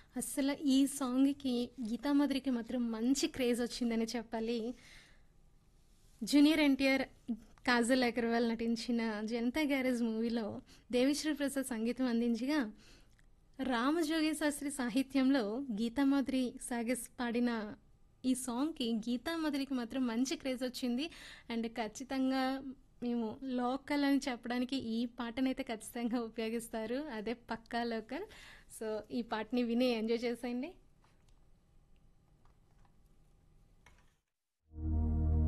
అస్సలు ఈ సాంగ్‌కి గీతామాధురికి మాత్రం మంచి క్రేజ్ వచ్చిందనే చెప్పాలి. జూనియర్ ఎన్టీఆర్, కాజల్ అగర్వాల్ నటించిన 'జనతా గ్యారేజ్' మూవీలో దేవిశ్రీ ప్రసాద్ సంగీతం అందించగా, రామజోగి శాస్త్రి సాహిత్యంలో గీతామాధురి సాగస్ పాడిన ఈ సాంగ్‌కి గీతామాధురికి మాత్రం మంచి క్రేజ్ వచ్చింది. అండ్ ఖచ్చితంగా మేము లోకల్ అని చెప్పడానికి ఈ పాటనైతే ఖచ్చితంగా ఉపయోగిస్తారు. అదే పక్కా లోకల్. సో, ఈ పాటని విని ఎంజాయ్ చేసేయండి.